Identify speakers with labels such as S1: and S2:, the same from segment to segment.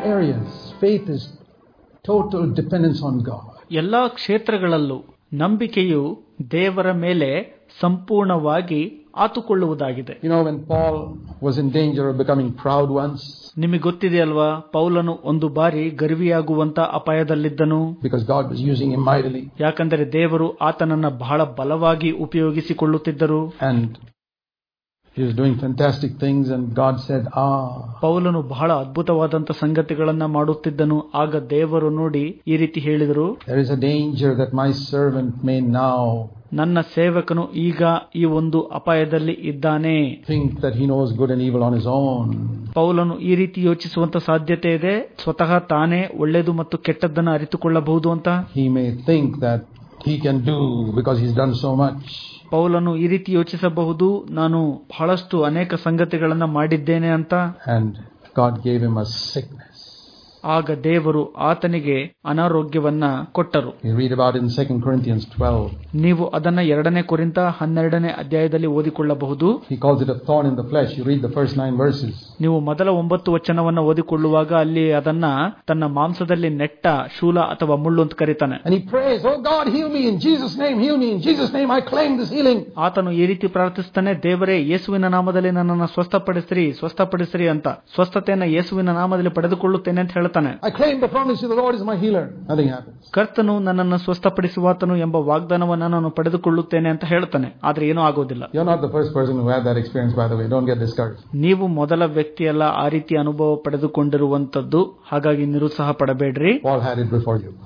S1: areas, faith is total dependence on God.
S2: ಎಲ್ಲಾ ಕ್ಷೇತ್ರಗಳಲ್ಲೂ ನಂಬಿಕೆಯು ದೇವರ ಮೇಲೆ ಸಂಪೂರ್ಣವಾಗಿ ಆತುಕೊಳ್ಳುವುದಾಗಿದೆ
S1: You know, when Paul was in danger of becoming proud once
S2: ನಿಮಗೆ ಗೊತ್ತಿದೆಯಲ್ವಾ ಪೌಲನು ಒಂದು ಬಾರಿ ಗರ್ವಿಯಾಗುವಂತ ಅಪಾಯದಲ್ಲಿದ್ದನು
S1: because God was using him mightily,
S2: ಯಾಕಂದರೆ ದೇವರು ಆತನನ್ನ ಬಹಳ ಬಲವಾಗಿ ಉಪಯೋಗಿಸಿಕೊಳ್ಳುತ್ತಿದ್ದರು
S1: and he was doing fantastic things, and God said, Ah,
S2: ಪೌಲನು ಬಹಳ ಅದ್ಭುತವಾದಂತ ಸಂಗತಿಗಳನ್ನ ಮಾಡುತ್ತಿದ್ದನು ಆಗ ದೇವರು ನೋಡಿ ಈ ರೀತಿ ಹೇಳಿದರು
S1: there is a danger that my servant may now
S2: ನನ್ನ ಸೇವಕನು ಈಗ ಈ ಒಂದು ಅಪಾಯದಲ್ಲಿ ಇದ್ದಾನೆ
S1: think that he knows good and evil on his own.
S2: ಪೌಲನು ಈ ರೀತಿ ಯೋಚಿಸುವಂತ ಸಾಧ್ಯತೆ ಇದೆ ಸ್ವತಃ ತಾನೇ ಒಳ್ಳೆಯದು ಮತ್ತು ಕೆಟ್ಟದ್ದನ್ನು ಅರಿತುಕೊಳ್ಳಬಹುದು ಅಂತ
S1: He may think that he can do because he's done so much.
S2: ಪೌಲನು ಈ ರೀತಿ ಯೋಚಿಸಬಹುದು ನಾನು ಬಹಳಷ್ಟು ಅನೇಕ ಸಂಗತಿಗಳನ್ನ ಮಾಡಿದ್ದೇನೆ ಅಂತ
S1: And God gave him a sickness.
S2: ಆಗ ದೇವರು ಆತನಿಗೆ ಅನಾರೋಗ್ಯವನ್ನ ಕೊಟ್ಟರು
S1: We read about it in 2 Corinthians 12.
S2: ನೀವು ಅದನ್ನ ಎರಡನೇ ಕುರಿತ ಹನ್ನೆರಡನೇ ಅಧ್ಯಾಯದಲ್ಲಿ ಓದಿಕೊಳ್ಳಬಹುದು
S1: He calls it a thorn in the flesh. You read the first nine verses.
S2: ನೀವು ಮೊದಲ ಒಂಬತ್ತು ವಚನವನ್ನ ಓದಿಕೊಳ್ಳುವಾಗ ಅಲ್ಲಿ ಅದನ್ನ ತನ್ನ ಮಾಂಸದಲ್ಲಿ ನೆಟ್ಟ ಶೂಲ ಅಥವಾ ಮುಳ್ಳು ಅಂತ ಕರೀತಾನೆ
S1: And he prays, Oh God, heal me in Jesus' name, heal me in Jesus' name. I claim this healing.
S2: ಆತನು ಈ ರೀತಿ ಪ್ರಾರ್ಥಿಸ್ತಾನೆ ದೇವರೇ ಯೇಸುವಿನ ನಾಮದಲ್ಲಿ ನನ್ನನ್ನು ಸ್ವಸ್ಥಪಡಿಸ್ರಿ ಸ್ವಸ್ಥಪಡಿಸ್ರಿ ಅಂತ ಸ್ವಸ್ಥತೆಯನ್ನ ಯೇಸುವಿನ ನಾಮದಲ್ಲಿ ಪಡೆದುಕೊಳ್ಳುತ್ತೇನೆ ಅಂತ ಹೇಳ್ತಾನೆ
S1: I claim the promise of the Lord is my healer. Nothing happens.
S2: ಕರ್ತನು ನನ್ನನ್ನು ಸ್ವಸ್ಥಪಡಿಸುವಾತನು ಎಂಬ ವಾಗ್ದಾನವನ್ನ ನಾನು ಪಡೆದುಕೊಳ್ಳುತ್ತೇನೆ ಅಂತ ಹೇಳ್ತಾನೆ ಆದ್ರೆ ಏನೂ ಆಗೋದಿಲ್ಲ
S1: You're not the first person who had that experience, by the way. Don't get discouraged.
S2: ನೀವು ಮೊದಲ ವ್ಯಕ್ತಿಯಲ್ಲ ಆ ರೀತಿ ಅನುಭವ ಪಡೆದುಕೊಂಡಿರುವಂತದ್ದು ಹಾಗಾಗಿ ನಿರುತ್ಸಾಹ ಪಡಬೇಡ್ರಿ
S1: Paul had it before you.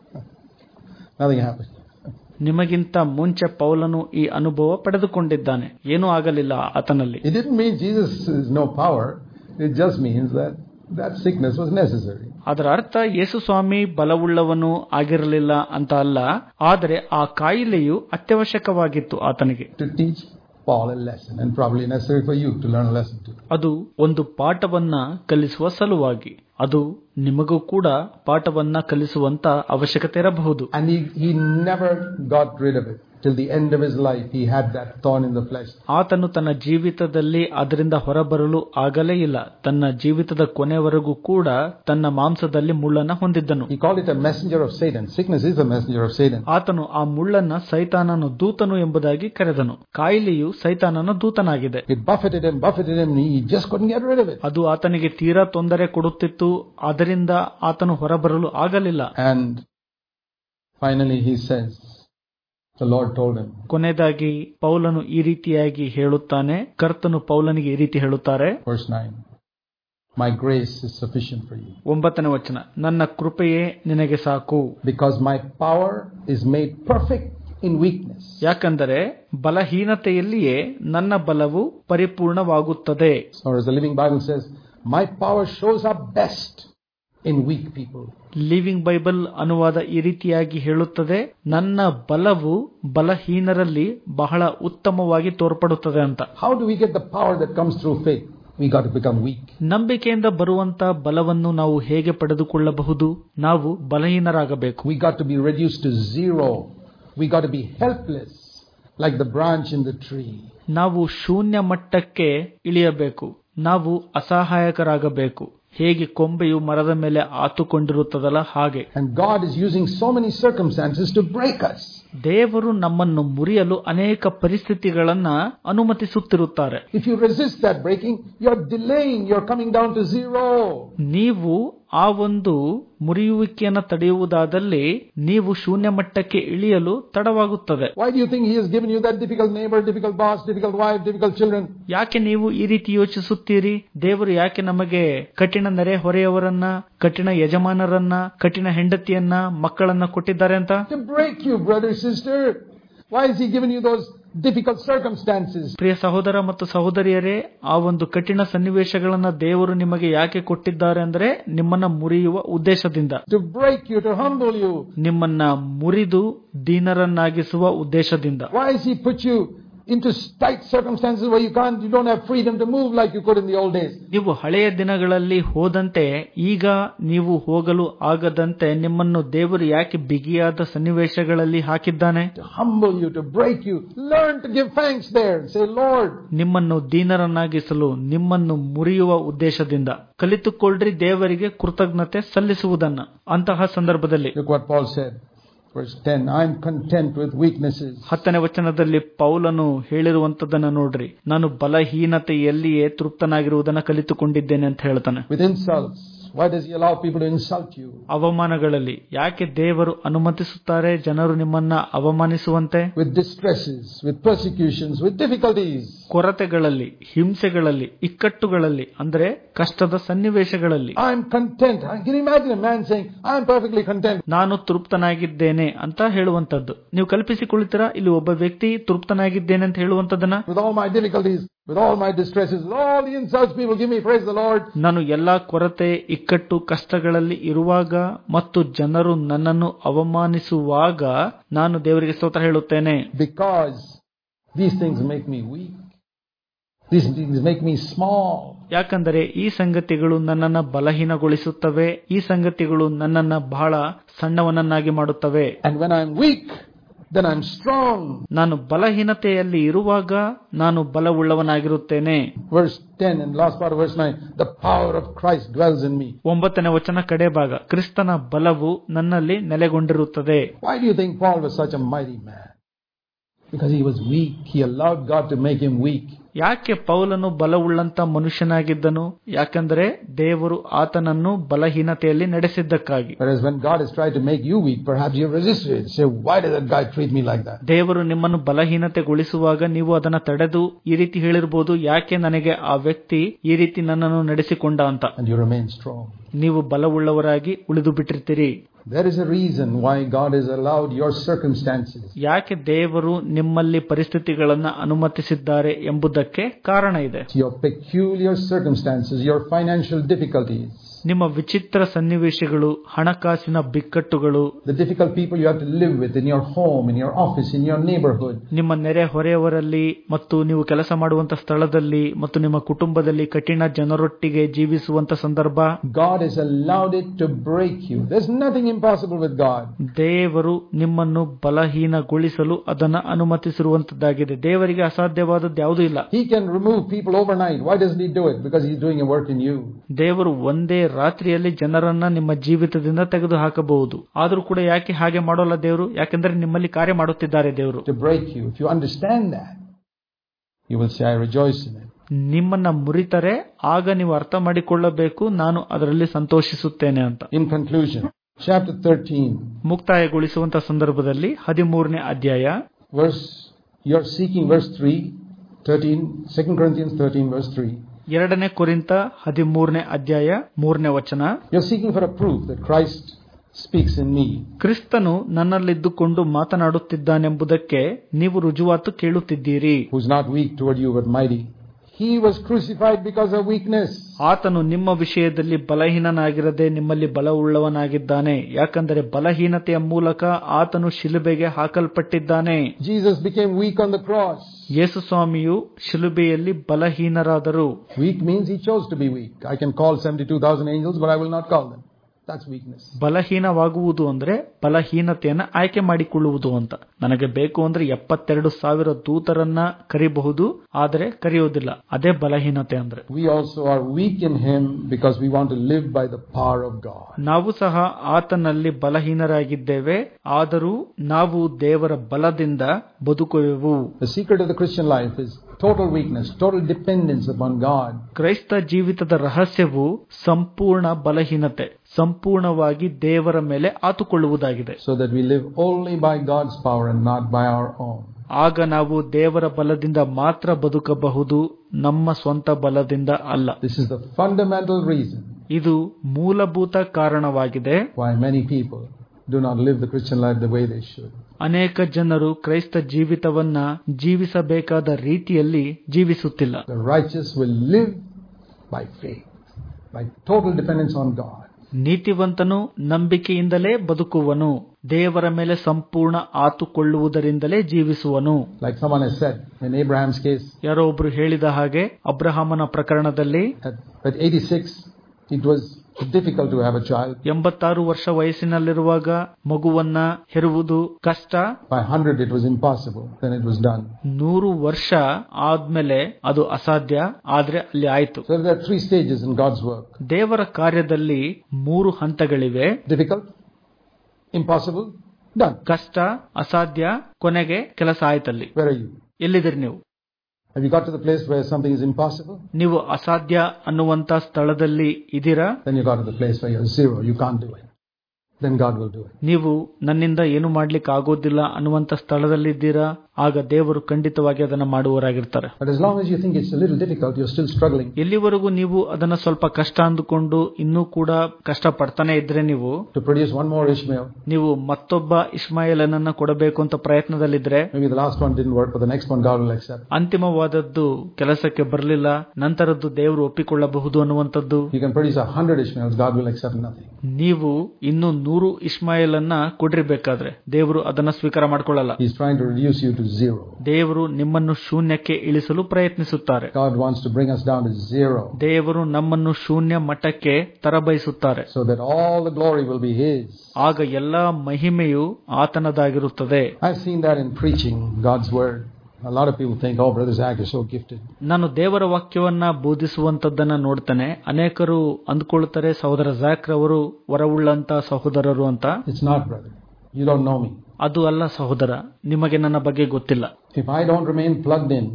S1: Nothing happened.
S2: ನಿಮಗಿಂತ ಮುಂಚೆ ಪೌಲನು ಈ ಅನುಭವ ಪಡೆದುಕೊಂಡಿದ್ದಾನೆ ಏನೂ ಆಗಲಿಲ್ಲ ಆತನಲ್ಲಿ
S1: It didn't mean Jesus is no power. It just means that that sickness was necessary.
S2: ಅದರ ಅರ್ಥ ಯೇಸು ಸ್ವಾಮಿ ಬಲವುಳ್ಳವನು ಆಗಿರಲಿಲ್ಲ ಅಂತ ಅಲ್ಲ ಆದರೆ ಆ ಕಾಯಿಲೆಯು ಅತ್ಯವಶ್ಯಕವಾಗಿತ್ತು ಆತನಿಗೆ
S1: To teach Paul a lesson, and probably necessary for you to learn a lesson too.
S2: ಅದು ಒಂದು ಪಾಠವನ್ನ ಕಲಿಸುವ ಸಲುವಾಗಿ ಅದು ನಿಮಗೂ ಕೂಡ ಪಾಠವನ್ನ ಕಲಿಸುವಂತ ಅವಶ್ಯಕತೆ ಇರಬಹುದು
S1: And he, he never got rid of it. Till the end of his life, he had that thorn in the flesh.
S2: ಆತನು ತನ್ನ ಜೀವಿತದಲ್ಲಿ ಅದರಿಂದ ಹೊರಬರಲು ಆಗಲೇ ಇಲ್ಲ ತನ್ನ ಜೀವಿತದ ಕೊನೆವರೆಗೂ ಕೂಡ ತನ್ನ ಮಾಂಸದಲ್ಲಿ ಮುಳ್ಳನ್ನ ಹೊಂದಿದ್ದನು
S1: He called it a messenger of Satan. Sickness is a messenger of Satan.
S2: ಆತನು ಆ ಮುಳ್ಳನ್ನ ಸೈತಾನನ ದೂತನು ಎಂಬುದಾಗಿ ಕರೆದನು ಕಾಯಿಲೆಯು ಸೈತಾನನ ದೂತನಾಗಿದೆ
S1: It buffeted him, buffeted him, and he just couldn't get rid of it.
S2: ಅದು ಆತನಿಗೆ ತೀರಾ ತೊಂದರೆ ಕೊಡುತ್ತಿತ್ತು ಅದರಿಂದ ಆತನು ಹೊರಬರಲು ಆಗಲಿಲ್ಲ
S1: And finally, he says, the Lord told him,
S2: ಕೊನೆಯದಾಗಿ ಪೌಲನು ಈ ರೀತಿಯಾಗಿ ಹೇಳುತ್ತಾನೆ ಕರ್ತನು ಪೌಲನಿಗೆ ಈ ರೀತಿ ಹೇಳುತ್ತಾರೆ
S1: verse 9, My grace is sufficient for you,
S2: ಒಂಬತ್ತನೇ ವಚನ ನನ್ನ ಕೃಪೆಯೇ ನಿನಗೆ ಸಾಕು
S1: because my power is made perfect in weakness.
S2: ಯಾಕಂದರೆ ಬಲಹೀನತೆಯಲ್ಲಿಯೇ ನನ್ನ ಬಲವು ಪರಿಪೂರ್ಣವಾಗುತ್ತದೆ
S1: Or as the Living Bible says, my power shows up best in weak people.
S2: Living Bible ಅನುವಾದ ಈ ರೀತಿಯಾಗಿ ಹೇಳುತ್ತದೆ ನನ್ನ ಬಲವು ಬಲಹೀನರಲ್ಲಿ ಬಹಳ ಉತ್ತಮವಾಗಿ ತೋರ್ಪಡುತ್ತದೆ ಅಂತ
S1: How do we get the power that comes through faith? We got to become weak.
S2: ನಂಬಿಕೆಯಿಂದ ಬರುವಂತ ಬಲವನ್ನು ನಾವು ಹೇಗೆ ಪಡೆದುಕೊಳ್ಳಬಹುದು ನಾವು ಬಲಹೀನರಾಗಬೇಕು
S1: We got to be reduced to zero. We got to be helpless, like the branch in the tree.
S2: ನಾವು ಶೂನ್ಯ ಮಟ್ಟಕ್ಕೆ ಇಳಿಯಬೇಕು ನಾವು ಅಸಹಾಯಕರಾಗಬೇಕು ಹೇಗೆ ಕೊಂಬೆಯು ಮರದ ಮೇಲೆ ಆತುಕೊಂಡಿರುತ್ತದಲ್ಲ ಹಾಗೆ
S1: And God is using so many circumstances to break us.
S2: ದೇವರು ನಮ್ಮನ್ನು ಮುರಿಯಲು ಅನೇಕ ಪರಿಸ್ಥಿತಿಗಳನ್ನ ಅನುಮತಿಸುತ್ತಿರುತ್ತಾರೆ
S1: If you resist that breaking, you're delaying, you're coming down to zero.
S2: ನೀವು ಆ ಒಂದು ಮುರಿಯುವಿಕೆಯನ್ನು ತಡೆಯುವುದಾದಲ್ಲಿ ನೀವು ಶೂನ್ಯ ಮಟ್ಟಕ್ಕೆ ಇಳಿಯಲು ತಡವಾಗುತ್ತದೆ
S1: Why do you think He has given you that difficult neighbor, difficult boss, difficult wife, difficult children?
S2: ಯಾಕೆ ನೀವು ಈ ರೀತಿ ಯೋಚಿಸುತ್ತೀರಿ ದೇವರು ಯಾಕೆ ನಮಗೆ ಕಠಿಣ ನೆರೆಹೊರೆಯವರನ್ನ ಕಠಿಣ ಯಜಮಾನರನ್ನ ಕಠಿಣ ಹೆಂಡತಿಯನ್ನ ಮಕ್ಕಳನ್ನ ಕೊಟ್ಟಿದ್ದಾರೆ ಅಂತ
S1: To break you, brother, sister. Why has He given you those difficult circumstances?
S2: ಪ್ರಿಯ ಸಹೋದರ ಮತ್ತು ಸಹೋದರಿಯರೇ ಆ ಒಂದು ಕಠಿಣ ಸನ್ನಿವೇಶಗಳನ್ನ ದೇವರು ನಿಮಗೆ ಯಾಕೆ ಕೊಟ್ಟಿದ್ದಾರೆ ಅಂದ್ರೆ ನಿಮ್ಮನ್ನ ಮುರಿಯುವ ಉದ್ದೇಶದಿಂದ
S1: To break you, to humble you.
S2: ನಿಮ್ಮನ್ನ ಮುರಿದು ದೀನರನ್ನಾಗಿಸುವ ಉದ್ದೇಶದಿಂದ
S1: Why has He put you into tight circumstances where you can't, you don't have freedom to move like you could in the old days.
S2: ನೀವು ಹಳೆಯ ದಿನಗಳಲ್ಲಿ ಹೋದಂತೆ ಈಗ ನೀವು ಹೋಗಲು ಆಗದಂತೆ ನಿಮ್ಮನ್ನು ದೇವರು ಯಾಕೆ ಬಿಗಿಯಾದ ಸನ್ನಿವೇಶಗಳಲ್ಲಿ ಹಾಕಿದ್ದಾನೆ
S1: To humble you, to break you. Learn to give thanks there and say, Lord,
S2: ನಿಮ್ಮನ್ನು ದೀನರನ್ನಾಗಿಸಲು ನಿಮ್ಮನ್ನು ಮುರಿಯುವ ಉದ್ದೇಶದಿಂದ ಕಲಿತುಕೊಳ್ಳ್ರಿ ದೇವರಿಗೆ ಕೃತಜ್ಞತೆ ಸಲ್ಲಿಸುವುದನ್ನ ಅಂತಹ ಸಂದರ್ಭದಲ್ಲಿ
S1: look what Paul said. Verse 10, I'm content with weaknesses.
S2: ಹತ್ತನೇ ವಚನದಲ್ಲಿ ಪೌಲನು ಹೇಳಿರುವಂತದನ್ನ ನೋಡ್ರಿ ನಾನು ಬಲಹೀನತೆಯಲ್ಲಿಯೇ ತೃಪ್ತನಾಗಿರುವುದನ್ನ ಕಲಿತುಕೊಂಡಿದ್ದೇನೆ ಅಂತ ಹೇಳ್ತಾನೆ
S1: with insults. Why does he allow people to insult you?
S2: ಅವಮಾನಗಳಲ್ಲಿ ಯಾಕೆ ದೇವರು ಅನುಮತಿಸುತ್ತಾರೆ ಜನರು ನಿಮ್ಮನ್ನ ಅವಮಾನಿಸುವಂತೆ
S1: With distresses, with persecutions, with difficulties.
S2: ಕೊರತೆಗಳಲ್ಲಿ ಹಿಂಸೆಗಳಲ್ಲಿ ಇಕ್ಕಟ್ಟುಗಳಲ್ಲಿ ಅಂದ್ರೆ ಕಷ್ಟದ ಸನ್ನಿವೇಶಗಳಲ್ಲಿ
S1: I'm content. Can you imagine a man saying, I'm perfectly content?
S2: ನಾನು ತೃಪ್ತನಾಗಿದ್ದೇನೆ ಅಂತ ಹೇಳುವಂತದ್ದು ನೀವು ಕಲ್ಪಿಸಿಕೊಳ್ಳುತ್ತೀರಾ ಇಲ್ಲಿ ಒಬ್ಬ ವ್ಯಕ್ತಿ ತೃಪ್ತನಾಗಿದ್ದೇನೆ ಅಂತ ಹೇಳುವಂತದನ್ನ
S1: With all my difficulties, with all my distresses, with all the insults people give me, praise the Lord.
S2: ನಾನು ಎಲ್ಲಾ ಕೊರತೆ ಇಕ್ಕಟ್ಟು ಕಷ್ಟಗಳಲ್ಲಿ ಇರುವಾಗ ಮತ್ತು ಜನರು ನನ್ನನ್ನು ಅವಮಾನಿಸುವಾಗ ನಾನು ದೇವರಿಗೆ ಸ್ತೋತ್ರ ಹೇಳುತ್ತೇನೆ
S1: Because these things make me weak. These things make me small.
S2: ಯಾಕಂದರೆ ಈ ಸಂಗತಿಗಳು ನನ್ನನ್ನ ಬಲಹೀನಗೊಳಿಸುತ್ತವೆ ಈ ಸಂಗತಿಗಳು ನನ್ನನ್ನ ಬಹಳ ಸಣ್ಣವನನ್ನಾಗಿ ಮಾಡುತ್ತವೆ
S1: And when I'm weak, then I'm strong.
S2: ನಾನು ಬಲಹೀನತೆಯಲ್ಲಿ ಇರುವಾಗ ನಾನು ಬಲವುಳ್ಳವನಾಗಿರುತ್ತೇನೆ
S1: Verse 10 and last part of verse 9, the power of Christ dwells in me.
S2: ಒಂಬತ್ತನೇ ವಚನ ಕಡೆ ಭಾಗ ಕ್ರಿಸ್ತನ ಬಲವು ನನ್ನಲ್ಲಿ ನೆಲೆಗೊಂಡಿರುತ್ತದೆ
S1: Why do you think Paul was such a mighty man? Because he was weak. He allowed God to make him weak.
S2: ಯಾಕೆ ಪೌಲನು ಬಲವುಳ್ಳಂತ ಮನುಷ್ಯನಾಗಿದ್ದನು ಯಾಕಂದರೆ ದೇವರು ಆತನನ್ನು ಬಲಹೀನತೆಯಲ್ಲಿ ನಡೆಸಿದ್ದಕ್ಕಾಗಿ
S1: Whereas when God has tried to make you weak, perhaps you resisted it. Say, why does that guy treat me like that?
S2: ದೇವರು ನಿಮ್ಮನ್ನು ಬಲಹೀನತೆಗೊಳಿಸುವಾಗ ನೀವು ಅದನ್ನ ತಡೆದು ಈ ರೀತಿ ಹೇಳಿರ್ಬೋದು ಯಾಕೆ ನನಗೆ ಆ ವ್ಯಕ್ತಿ ಈ ರೀತಿ ನನ್ನನ್ನು ನಡೆಸಿಕೊಂಡ ಅಂತ
S1: And you remain strong.
S2: ನೀವು ಬಲವುಳ್ಳವರಾಗಿ ಉಳಿದು ಬಿಟ್ಟಿರ್ತೀರಿ
S1: There is a reason why God has allowed your circumstances,
S2: ಯಾಕೆ ದೇವರು ನಿಮ್ಮಲ್ಲಿ ಪರಿಸ್ಥಿತಿಗಳನ್ನ ಅನುಮತಿಸಿದ್ದಾರೆ ಎಂಬುದಕ್ಕೆ ಕಾರಣ ಇದೆ
S1: your peculiar circumstances, your financial difficulties,
S2: ನಿಮ್ಮ ವಿಚಿತ್ರ ಸನ್ನಿವೇಶಗಳು ಹಣಕಾಸಿನ ಬಿಕ್ಕಟ್ಟುಗಳು
S1: the difficult people you have to live with in your home, in your office, in your neighborhood.
S2: ನಿಮ್ಮ ನೆರೆ ಹೊರೆಯವರಲ್ಲಿ ಮತ್ತು ನೀವು ಕೆಲಸ ಮಾಡುವಂತ ಸ್ಥಳದಲ್ಲಿ ಮತ್ತು ನಿಮ್ಮ ಕುಟುಂಬದಲ್ಲಿ ಕಠಿಣ ಜನರೊಟ್ಟಿಗೆ ಜೀವಿಸುವಂತ ಸಂದರ್ಭ
S1: God has allowed it to break you. There's nothing impossible with God.
S2: ದೇವರು ನಿಮ್ಮನ್ನು ಬಲಹೀನಗೊಳಿಸಲು ಅದನ್ನ ಅನುಮತಿಸಿರುವಂತದ್ದಾಗಿದೆ ದೇವರಿಗೆ ಅಸಾಧ್ಯವಾದದ್ದು ಯಾವುದೂ ಇಲ್ಲ
S1: He can remove people overnight. Why doesn't He do it? Because He's doing a work in you.
S2: ದೇವರು ಒಂದೇ ರಾತ್ರಿಯಲ್ಲಿ ಜನರನ್ನ ನಿಮ್ಮ ಜೀವಿತದಿಂದ ತೆಗೆದು ಹಾಕಬಹುದು ಆದ್ರೂ ಕೂಡ ಯಾಕೆ ಹಾಗೆ ಮಾಡೋಲ್ಲ ದೇವರು ಯಾಕೆಂದ್ರೆ ನಿಮ್ಮಲ್ಲಿ ಕಾರ್ಯ ಮಾಡುತ್ತಿದ್ದಾರೆ ದೇವರು
S1: to break you. If you understand that, you will say, I rejoice in it.
S2: ನಿಮ್ಮನ್ನ ಮುರಿತರೆ ಆಗ ನೀವು ಅರ್ಥ ಮಾಡಿಕೊಳ್ಳಬೇಕು ನಾನು ಅದರಲ್ಲಿ ಸಂತೋಷಿಸುತ್ತೇನೆ ಅಂತ
S1: In conclusion, chapter 13,
S2: ಮುಕ್ತಾಯಗೊಳಿಸುವಂತ ಸಂದರ್ಭದಲ್ಲಿ ಹದಿಮೂರನೇ ಅಧ್ಯಾಯ
S1: verse, you're seeking verse 3, 13, 2 Corinthians 13, verse 3.
S2: ಎರಡನೇ ಕುರಿತ ಹದಿಮೂರನೇ ಅಧ್ಯಾಯ ಮೂರನೇ ವಚನ
S1: You're seeking for a proof that Christ speaks in me.
S2: ಕ್ರಿಸ್ತನು ನನ್ನಲ್ಲಿದ್ದುಕೊಂಡು ಮಾತನಾಡುತ್ತಿದ್ದಾನೆಂಬುದಕ್ಕೆ ನೀವು ರುಜುವಾತು ಕೇಳುತ್ತಿದ್ದೀರಿ
S1: who's not weak toward you but mighty. He was crucified because of weakness.
S2: ಆತನು ನಿಮ್ಮ ವಿಷಯದಲ್ಲಿ ಬಲಹೀನನಾಗಿರದೆ ನಿಮ್ಮಲ್ಲಿ ಬಲವುಳ್ಳವನಾಗಿದ್ದಾನೆ ಯಾಕಂದರೆ ಬಲಹೀನತೆಯ ಮೂಲಕ ಆತನು ಶಿಲುಬೆಗೆ ಹಾಕಲ್ಪಟ್ಟಿದ್ದಾನೆ
S1: Jesus became weak on the cross.
S2: ಯೇಸುಸ್ವಾಮಿಯು ಶಿಲುಬೆಯಲ್ಲಿ ಬಲಹೀನರಾದರು
S1: Weak means he chose to be weak. I can call 72,000 angels, but I will not call them. That's weakness.
S2: ಬಲಹೀನವಾಗುವುದು ಅಂದ್ರೆ ಬಲಹೀನತೆಯನ್ನ ಆಯ್ಕೆ ಮಾಡಿಕೊಳ್ಳುವುದು ಅಂತ ನನಗೆ ಬೇಕು ಅಂದ್ರೆ ಎಪ್ಪತ್ತೆರಡು ಸಾವಿರ ದೂತರನ್ನ ಕರಿಬಹುದು ಆದರೆ ಕರೆಯೋದಿಲ್ಲ ಅದೇ ಬಲಹೀನತೆ ಅಂದ್ರೆ
S1: We also are weak in him because we want to live by the power of God.
S2: ನಾವು ಸಹ ಆತನಲ್ಲಿ ಬಲಹೀನರಾಗಿದ್ದೇವೆ ಆದರೂ ನಾವು ದೇವರ ಬಲದಿಂದ ಬದುಕುವೆವು
S1: The secret of the Christian life is total weakness, total dependence upon God.
S2: ಕ್ರೈಸ್ತ ಜೀವಿತದ ರಹಸ್ಯವು ಸಂಪೂರ್ಣ ಬಲಹೀನತೆ ಸಂಪೂರ್ಣವಾಗಿ ದೇವರ ಮೇಲೆ ಆತುಕೊಳ್ಳುವುದಾಗಿದೆ
S1: so that we live only by God's power and not by our own.
S2: ಆಗ ನಾವು ದೇವರ ಬಲದಿಂದ ಮಾತ್ರ ಬದುಕಬಹುದು ನಮ್ಮ ಸ್ವಂತ ಬಲದಿಂದ ಅಲ್ಲ
S1: This is the fundamental reason
S2: ಇದು ಮೂಲಭೂತ ಕಾರಣವಾಗಿದೆ
S1: why many people do not live the Christian life the way they should.
S2: ಅನೇಕ ಜನರು ಕ್ರೈಸ್ತ ಜೀವಿತವನ್ನ ಜೀವಿಸಬೇಕಾದ ರೀತಿಯಲ್ಲಿ ಜೀವಿಸುತ್ತಿಲ್ಲ
S1: The righteous will live by faith, by total dependence on God.
S2: ನೀತಿವಂತನು ನಂಬಿಕೆಯಿಂದಲೇ ಬದುಕುವನು ದೇವರ ಮೇಲೆ ಸಂಪೂರ್ಣ ಆತುಕೊಳ್ಳುವುದರಿಂದಲೇ ಜೀವಿಸುವನು
S1: Like someone has said in Abraham's case,
S2: ಯಾರೋ ಒಬ್ರು ಹೇಳಿದ ಹಾಗೆ ಅಬ್ರಹಾಮನ ಪ್ರಕರಣದಲ್ಲಿ
S1: at, at 86, it was difficult to have a child.
S2: ಎಂಬತ್ತಾರು ವರ್ಷ ವಯಸ್ಸಿನಲ್ಲಿರುವಾಗ ಮಗುವನ್ನ ಹೆರುವುದು ಕಷ್ಟ
S1: By 100, it was impossible. Then it was done.
S2: ನೂರು ವರ್ಷ ಆದ್ಮೇಲೆ ಅದು ಅಸಾಧ್ಯ ಆದ್ರೆ ಅಲ್ಲಿ ಆಯ್ತು
S1: So there are three stages in God's work
S2: ದೇವರ ಕಾರ್ಯದಲ್ಲಿ ಮೂರು ಹಂತಗಳಿವೆ
S1: difficult, impossible, done.
S2: ಕಷ್ಟ ಅಸಾಧ್ಯ ಕೊನೆಗೆ ಕೆಲಸ ಆಯ್ತಲ್ಲಿ
S1: Where are you?
S2: ಎಲ್ಲಿದ್ದೀರಿ ನೀವು
S1: Have you got to the place where something is impossible?
S2: ನೀವು ಅಸಾಧ್ಯ ಅನ್ನುವಂತ ಸ್ಥಳದಲ್ಲಿ ಇದ್ದೀರಾ
S1: Then you got to the place where you're zero, you can't do it. Then God will do it.
S2: ನೀವು ನನ್ನಿಂದ ಏನು ಮಾಡ್ಲಿಕ್ಕೆ ಆಗೋದಿಲ್ಲ ಅನ್ನುವಂತ ಸ್ಥಳದಲ್ಲಿದ್ದೀರಾ ಆಗ ದೇವರು ಖಂಡಿತವಾಗಿ ಅದನ್ನ ಮಾಡುವವರಾಗಿರ್ತಾರೆ
S1: But as long as you think it's a little difficult, you're still struggling.
S2: ಎಲ್ಲಿವರೆಗೂ ನೀವು ಅದನ್ನ ಸ್ವಲ್ಪ ಕಷ್ಟ ಅಂದುಕೊಂಡು ಇನ್ನೂ ಕೂಡ ಕಷ್ಟ ಪಡ್ತಾನೆ ಇದ್ರೆ ನೀವು
S1: To produce one more Ishmael,
S2: ನೀವು ಮತ್ತೊಬ್ಬ ಇಸ್ಮಾಯಿಲನನ್ನ ಕೊಡಬೇಕು ಅಂತ ಪ್ರಯತ್ನದಲ್ಲಿದ್ರೆ
S1: maybe the last one didn't work, but the next one God will accept.
S2: ಅಂತಿಮವಾದದ್ದು ಕೆಲಸಕ್ಕೆ ಬರಲಿಲ್ಲ ನಂತರದ್ದು ದೇವರು ಒಪ್ಪಿಕೊಳ್ಳಬಹುದು ಅನ್ನುವಂಥದ್ದು
S1: You can produce a hundred Ishmaels, God will accept nothing.
S2: ನೀವು ಇನ್ನು ನೂರು ಇಸ್ಮಾಯಿಲನ್ನ ಕೊಡಿರ್ಬೇಕಾದ್ರೆ ದೇವರು ಅದನ್ನ ಸ್ವೀಕಾರ ಮಾಡ್ಕೊಳ್ಳಲ್ಲ
S1: He's trying to reduce you to zero.
S2: ದೇವರು ನಿಮ್ಮನ್ನು ಶೂನ್ಯಕ್ಕೆ ಇಳಿಸಲು ಪ್ರಯತ್ನಿಸುತ್ತಾರೆ
S1: God wants to bring us down to zero
S2: ದೇವರು ನಮ್ಮನ್ನು ಶೂನ್ಯ ಮಟ್ಟಕ್ಕೆ ತರಬಯಸುತ್ತಾರೆ
S1: so that all the glory will be His.
S2: ಆಗ ಎಲ್ಲಾ ಮಹಿಮೆಯು ಆತನದಾಗಿರುತ್ತದೆ
S1: I've seen that in preaching God's Word. A lot of people think, oh, Brother Zach is so gifted.
S2: ನಾನು ದೇವರ ವಾಕ್ಯವನ್ನ ಬೋಧಿಸುವಂತದ್ದನ್ನ ನೋಡ್ತಾನೆ ಅನೇಕರು ಅಂದ್ಕೊಳ್ತಾರೆ ಸಹೋದರ ಜಾಕ್ ರವರು ವರವುಳ್ಳಂತ ಸಹೋದರರು ಅಂತ
S1: It's not, brother. You don't know me.
S2: ಅದು ಅಲ್ಲ ಸಹೋದರ ನಿಮಗೆ ನನ್ನ ಬಗ್ಗೆ ಗೊತ್ತಿಲ್ಲ
S1: If I don't remain plugged in,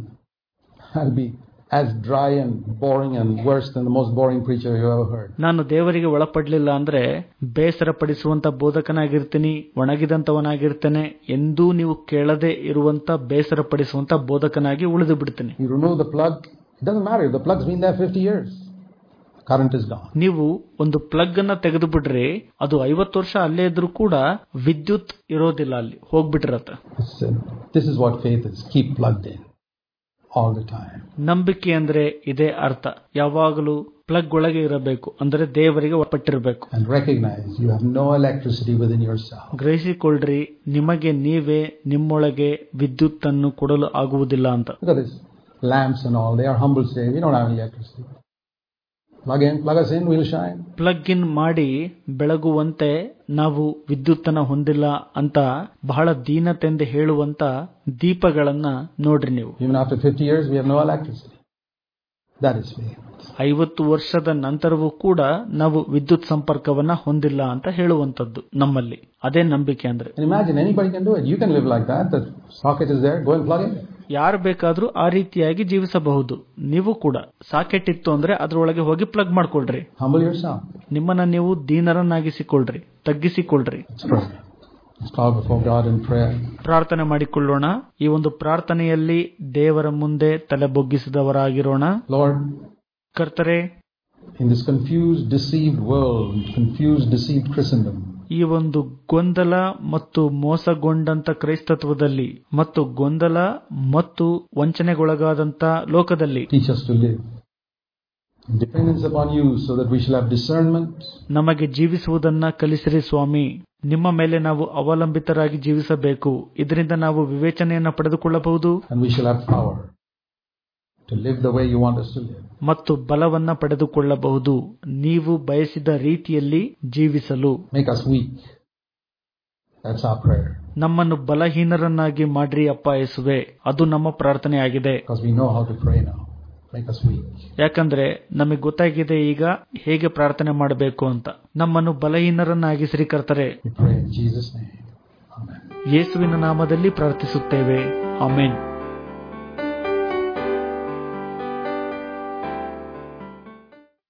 S1: I'll be as dry and boring and worse than the most boring preacher you ever heard.
S2: ನಾನು ದೇವರಿಗೆ ಒಳಪಡ್ಲಿಲ್ಲ ಅಂದ್ರೆ ಬೇಸರ ಪಡಿಸುವಂತ ಬೋಧಕನಾಗಿರ್ತೀನಿ ಒಣಗಿದಂತವನಾಗಿರ್ತೇನೆ ಎಂದೂ ನೀವು ಕೇಳದೆ ಇರುವಂತ ಬೇಸರ ಪಡಿಸುವಂತ ಬೋಧಕನಾಗಿ ಉಳಿದು ಬಿಡ್ತೀನಿ
S1: You remove the plug, it doesn't matter. The plug's been there 50 years. Current is gone.
S2: ನೀವು ಒಂದು ಪ್ಲಗ್ ಅನ್ನ ತೆಗೆದು ಬಿಡ್ರಿ ಅದು ಐವತ್ತು ವರ್ಷ ಅಲ್ಲೇ ಇದ್ರೂ ಕೂಡ ವಿದ್ಯುತ್ ಇರೋದಿಲ್ಲ ಅಲ್ಲಿ ಹೋಗ್ಬಿಟ್ಟಿರತ್ತೆ
S1: It's, uh, this is what faith is. Keep plugged in all the time.
S2: ನಂಬಿಕೆ ಅಂದ್ರೆ ಇದೇ ಅರ್ಥ ಯಾವಾಗಲೂ ಪ್ಲಗ್ ಒಳಗೆ ಇರಬೇಕು ಅಂದ್ರೆ ದೇವರಿಗೆ ಒಳಪಟ್ಟಿರಬೇಕು
S1: And recognize you have no electricity within yourself.
S2: ಗ್ರಹಿಸಿಕೊಳ್ಳ್ರಿ ನಿಮಗೆ ನೀವೇ ನಿಮ್ಮೊಳಗೆ ವಿದ್ಯುತ್ ಅನ್ನು ಕೊಡಲು ಆಗುವುದಿಲ್ಲ ಅಂತ
S1: Look at this. Lamps and all, they are humble today. We don't have any electricity. Plug in, plug us in, we'll shine.
S2: Plug in ಮಾಡಿ ಬೆಳಗುವಂತೆ ನಾವು ವಿದ್ಯುತ್ತನ್ನ ಹೊಂದಿಲ್ಲ ಅಂತ ಬಹಳ ದೀನತೆಂದು ಹೇಳುವಂತ ದೀಪಗಳನ್ನ ನೋಡ್ರಿ ನೀವು
S1: Even after 50 years, we have no electricity. That is faith.
S2: ಐವತ್ತು ವರ್ಷದ ನಂತರವೂ ಕೂಡ ನಾವು ವಿದ್ಯುತ್ ಸಂಪರ್ಕವನ್ನ ಹೊಂದಿಲ್ಲ ಅಂತ ಹೇಳುವಂತದ್ದು ನಮ್ಮಲ್ಲಿ ಅದೇ ನಂಬಿಕೆ ಅಂದ್ರೆ
S1: And imagine anybody can do it. You can live like that. The socket is there. Go and plug in.
S2: ಯಾರು ಬೇಕಾದ್ರೂ ಆ ರೀತಿಯಾಗಿ ಜೀವಿಸಬಹುದು ನೀವು ಕೂಡ ಸಾಕೆಟ್ ಇತ್ತು ಅಂದ್ರೆ ಅದ್ರೊಳಗೆ ಹೋಗಿ ಪ್ಲಗ್ ಮಾಡ್ಕೊಳ್ರಿ
S1: Humble yourself.
S2: ನಿಮ್ಮನ್ನ ನೀವು ದೀನರನ್ನಾಗಿಸಿಕೊಳ್ರಿ ತಗ್ಗಿಸಿಕೊಳ್ರಿ
S1: Let's pray. Let's bow before God in prayer.
S2: ಪ್ರಾರ್ಥನೆ ಮಾಡಿಕೊಳ್ಳೋಣ ಈ ಒಂದು ಪ್ರಾರ್ಥನೆಯಲ್ಲಿ ದೇವರ ಮುಂದೆ ತಲೆ ಬೊಗ್ಗಿಸಿದವರಾಗಿರೋಣ
S1: Lord,
S2: ಕರ್ತರೆ
S1: in this confused, deceived world, confused, deceived Christendom,
S2: ಈ ಒಂದು ಗೊಂದಲ ಮತ್ತು ಮೋಸಗೊಂಡಂತ ಕ್ರೈಸ್ತತ್ವದಲ್ಲಿ ಮತ್ತು ಗೊಂದಲ ಮತ್ತು ವಂಚನೆಗೊಳಗಾದಂತ ಲೋಕದಲ್ಲಿ
S1: teach us to live in dependence upon you so that we shall have discernment
S2: ನಮಗೆ ಜೀವಿಸುವುದನ್ನ ಕಲಿಸಿರಿ ಸ್ವಾಮಿ ನಿಮ್ಮ ಮೇಲೆ ನಾವು ಅವಲಂಬಿತರಾಗಿ ಜೀವಿಸಬೇಕು ಇದರಿಂದ ನಾವು ವಿವೇಚನೆಯನ್ನ ಪಡೆದುಕೊಳ್ಳಬಹುದು
S1: and we shall have power to live the way you want us to live.
S2: ಮತ್ತು ಬಲವನ್ನ ಪಡೆದುಕೊಳ್ಳಬಹುದು ನೀವು ಬಯಸಿದ ರೀತಿಯಲ್ಲಿ ಜೀವಿಸಲು
S1: Make us weak. That's our prayer
S2: ನಮ್ಮನ್ನು ಬಲಹೀನರನ್ನಾಗಿ ಮಾಡ್ರಿ ಅಪ್ಪ ಯೇಸುವೆ ಅದು ನಮ್ಮ ಪ್ರಾರ್ಥನೆಯಾಗಿದೆ
S1: because we know how to pray now. Make us weak.
S2: ಯಾಕಂದ್ರೆ ನಮಗೆ ಗೊತ್ತಾಗಿದೆ ಈಗ ಹೇಗೆ ಪ್ರಾರ್ಥನೆ ಮಾಡಬೇಕು ಅಂತ ನಮ್ಮನ್ನು ಬಲಹೀನರನ್ನಾಗಿಸಿರಿ ಕರ್ತರೆ
S1: We pray in Jesus' name. Amen.
S2: ಯೇಸುವಿನ ನಾಮದಲ್ಲಿ ಪ್ರಾರ್ಥಿಸುತ್ತೇವೆ ಆಮೇನ್